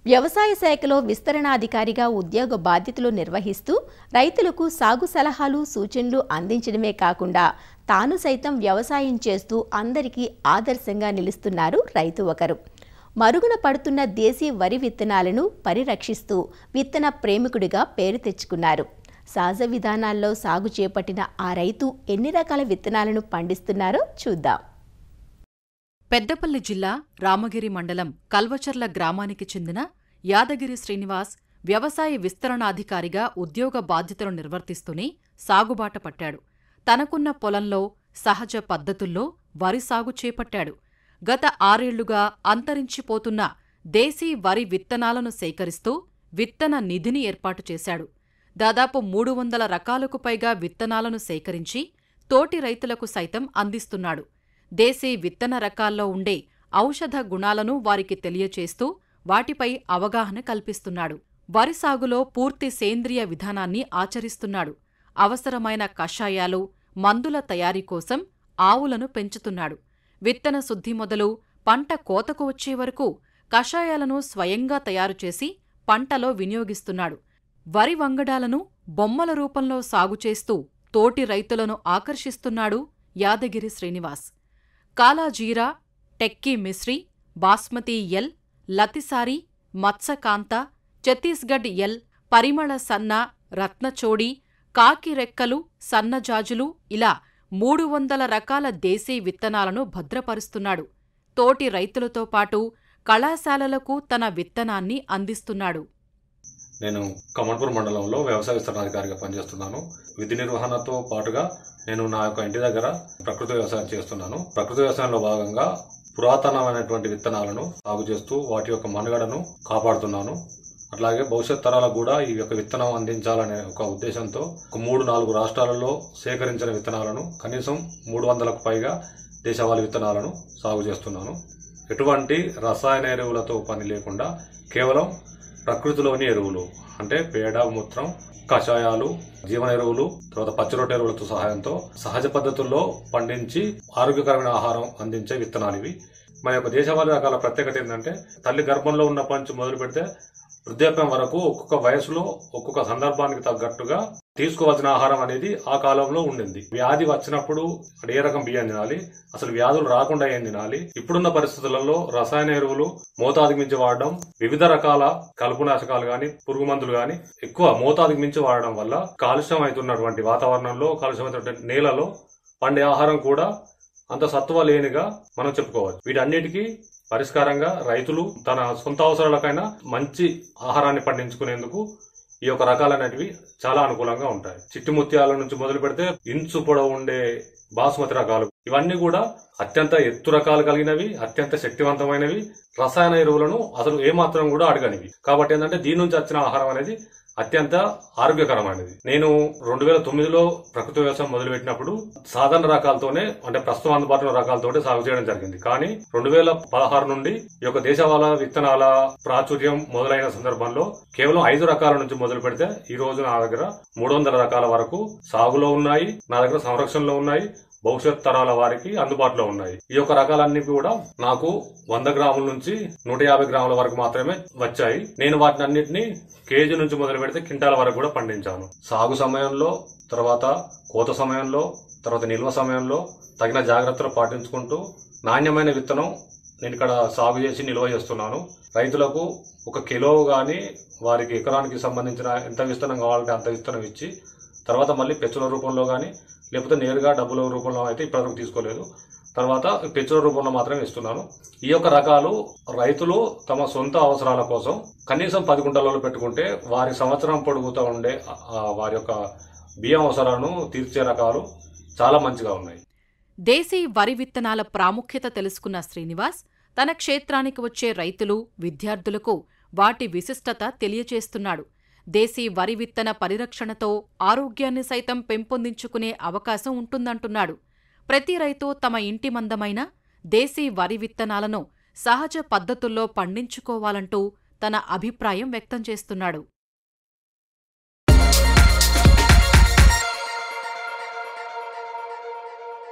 వ్యవసాయ శాఖలో విస్తరణాధికారిగా ఉద్యోగ బాధ్యతలు నిర్వహిస్తూ రైతులకు సాగు సలహాలు సూచనలు అందించడమే కాకుండా తాను సైతం వ్యవసాయం చేస్తూ అందరికీ ఆదర్శంగా నిలుస్తున్నారు రైతు ఒకరు మరుగున పడుతున్న దేశీ వరి విత్తనాలను పరిరక్షిస్తూ విత్తన ప్రేమికుడిగా పేరు తెచ్చుకున్నారు సహజ విధానాల్లో సాగు చేపట్టిన ఆ రైతు ఎన్ని రకాల విత్తనాలను పండిస్తున్నారో చూద్దాం పెద్దపల్లి జిల్లా రామగిరి మండలం కల్వచర్ల గ్రామానికి చెందిన యాదగిరి శ్రీనివాస్ వ్యవసాయ విస్తరణాధికారిగా ఉద్యోగ బాధ్యతలు నిర్వర్తిస్తూనే సాగుబాట పట్టాడు తనకున్న పొలంలో సహజ పద్ధతుల్లో వరి సాగు చేపట్టాడు గత ఆరేళ్లుగా అంతరించిపోతున్న దేశీ వరి విత్తనాలను సేకరిస్తూ విత్తన నిధిని ఏర్పాటు చేశాడు దాదాపు మూడు వందల రకాలకు పైగా విత్తనాలను సేకరించి తోటి రైతులకు సైతం అందిస్తున్నాడు దేశీ విత్తన రకాల్లో ఉండే ఔషధ గుణాలను వారికి తెలియచేస్తూ వాటిపై అవగాహన కల్పిస్తున్నాడు వరి సాగులో పూర్తి సేంద్రియ విధానాన్ని ఆచరిస్తున్నాడు అవసరమైన కషాయాలు మందుల తయారీ కోసం ఆవులను పెంచుతున్నాడు విత్తన శుద్ధి మొదలు పంట కోతకు వచ్చే వరకు కషాయాలను స్వయంగా తయారుచేసి పంటలో వినియోగిస్తున్నాడు వరి వంగడాలను బొమ్మల రూపంలో సాగు చేస్తూ తోటి రైతులను ఆకర్షిస్తున్నాడు యాదగిరి శ్రీనివాస్ కాలాజీరా టెక్కీ మిశ్రీ బాస్మతి ఎల్ లతిసారి మత్సకాంత ఛత్తీస్గఢ్ ఎల్ పరిమళ సన్న రత్నచోడి కాకిరెక్కలు సన్నజాజులు ఇలా మూడు వందల రకాల దేశీ విత్తనాలను భద్రపరుస్తున్నాడు తోటి రైతులతో పాటు కళాశాలలకు తన విత్తనాన్ని అందిస్తున్నాడు నేను కమల్పూర్ మండలంలో వ్యవసాయ విస్తరణాధికారిగా పనిచేస్తున్నాను విధి నిర్వహణతో పాటుగా నేను నా యొక్క ఇంటి దగ్గర ప్రకృతి వ్యవసాయం చేస్తున్నాను ప్రకృతి వ్యవసాయంలో భాగంగా పురాతనమైనటువంటి విత్తనాలను సాగు చేస్తూ వాటి యొక్క మనుగడను కాపాడుతున్నాను అట్లాగే భవిష్యత్ తరాలకు కూడా ఈ యొక్క విత్తనం అందించాలనే ఒక ఉద్దేశంతో ఒక మూడు నాలుగు రాష్ట్రాలలో సేకరించిన విత్తనాలను కనీసం మూడు వందలకు పైగా దేశవాళీ విత్తనాలను సాగు చేస్తున్నాను ఎటువంటి రసాయన ఎరువులతో పని లేకుండా కేవలం ప్రకృతిలోని ఎరువులు అంటే పేడ మూత్రం కషాయాలు జీవన ఎరువులు తర్వాత పచ్చిరొట్ట ఎరువులతో సహాయంతో సహజ పద్ధతుల్లో పండించి ఆరోగ్యకరమైన ఆహారం అందించే విత్తనాలు ఇవి మన యొక్క దేశవాళీ రకాల ప్రత్యేకత ఏంటంటే తల్లి గర్భంలో ఉన్న పంచి మొదలు పెడితే వృద్ధాప్యం వరకు ఒక్కొక్క వయసులో ఒక్కొక్క సందర్భానికి తగ్గట్టుగా తీసుకోవాల్సిన ఆహారం అనేది ఆ కాలంలో ఉండింది వ్యాధి వచ్చినప్పుడు ఏ రకం బియ్యం తినాలి అసలు వ్యాధులు రాకుండా ఏం తినాలి ఇప్పుడున్న పరిస్థితులలో రసాయన ఎరువులు మోతాదుకు మించి వాడడం వివిధ రకాల కలుపునాశకాలు గాని పురుగు మందులు గాని ఎక్కువ మోతాదుకు మించి వాడడం వల్ల కాలుష్యం అవుతున్నటువంటి వాతావరణంలో కాలుష్యం అవుతున్నటువంటి నేలలో పండే ఆహారం కూడా అంత సత్వ లేనిగా మనం చెప్పుకోవచ్చు వీటన్నిటికీ పరిష్కారంగా రైతులు తన సొంత అవసరాలకైనా మంచి ఆహారాన్ని పండించుకునేందుకు ఈ యొక్క రకాలనేటివి చాలా అనుకూలంగా ఉంటాయి చిట్టి ముత్యాల నుంచి మొదలు పెడితే ఇంచు పొడవు ఉండే బాసుమతి రకాలు ఇవన్నీ కూడా అత్యంత ఎత్తు రకాలు కలిగినవి అత్యంత శక్తివంతమైనవి రసాయన ఎరువులను అసలు ఏమాత్రం కూడా అడగనివి కాబట్టి ఏంటంటే దీని నుంచి వచ్చిన ఆహారం అనేది అత్యంత ఆరోగ్యకరమైనది నేను రెండు వేల తొమ్మిదిలో ప్రకృతి వ్యవసాయం మొదలుపెట్టినప్పుడు సాధారణ రకాలతోనే అంటే ప్రస్తుతం అందుబాటులో రకాలతోనే సాగు చేయడం జరిగింది కానీ రెండు వేల పదహారు నుండి ఈ యొక్క దేశవాళ విత్తనాల ప్రాచుర్యం మొదలైన సందర్భంలో కేవలం ఐదు రకాల నుంచి మొదలు పెడితే ఈ రోజు నా దగ్గర మూడు వందల రకాల వరకు సాగులో ఉన్నాయి నా దగ్గర సంరక్షణలో ఉన్నాయి భవిష్యత్ తరాల వారికి అందుబాటులో ఉన్నాయి ఈ యొక్క రకాలన్నీ కూడా నాకు వంద గ్రాముల నుంచి నూట యాభై గ్రాముల వరకు మాత్రమే వచ్చాయి నేను వాటిని అన్నింటినీ కేజీ నుంచి మొదలు పెడితే క్వింటాల వరకు కూడా పండించాను సాగు సమయంలో తర్వాత కోత సమయంలో తర్వాత నిల్వ సమయంలో తగిన జాగ్రత్తలు పాటించుకుంటూ నాణ్యమైన విత్తనం నేను ఇక్కడ సాగు చేసి నిల్వ చేస్తున్నాను రైతులకు ఒక కిలో గాని వారికి ఎకరానికి సంబంధించిన ఎంత విత్తనం కావాలంటే అంత విత్తనం ఇచ్చి తర్వాత మళ్ళీ పెచ్చుల రూపంలో కానీ లేకపోతే నేరుగా డబ్బుల రూపంలో అయితే ఇప్పటివరకు తీసుకోలేదు తర్వాత పెచ్చుల రూపంలో మాత్రమే ఇస్తున్నాను ఈ యొక్క రకాలు రైతులు తమ సొంత అవసరాల కోసం కనీసం పది గుంటలలో పెట్టుకుంటే వారి సంవత్సరం పొడుగుతూ ఉండే ఆ వారి యొక్క బియ్యం అవసరాలను తీర్చే రకాలు చాలా మంచిగా ఉన్నాయి దేశీ వరి విత్తనాల ప్రాముఖ్యత తెలుసుకున్న శ్రీనివాస్ తన క్షేత్రానికి వచ్చే రైతులు విద్యార్థులకు వాటి విశిష్టత తెలియచేస్తున్నాడు దేశీ వరి విత్తన పరిరక్షణతో ఆరోగ్యాన్ని సైతం పెంపొందించుకునే అవకాశం ఉంటుందంటున్నాడు ప్రతి రైతు తమ ఇంటి మందమైన దేశీ వరి విత్తనాలను సహజ పద్ధతుల్లో పండించుకోవాలంటూ తన అభిప్రాయం వ్యక్తం చేస్తున్నాడు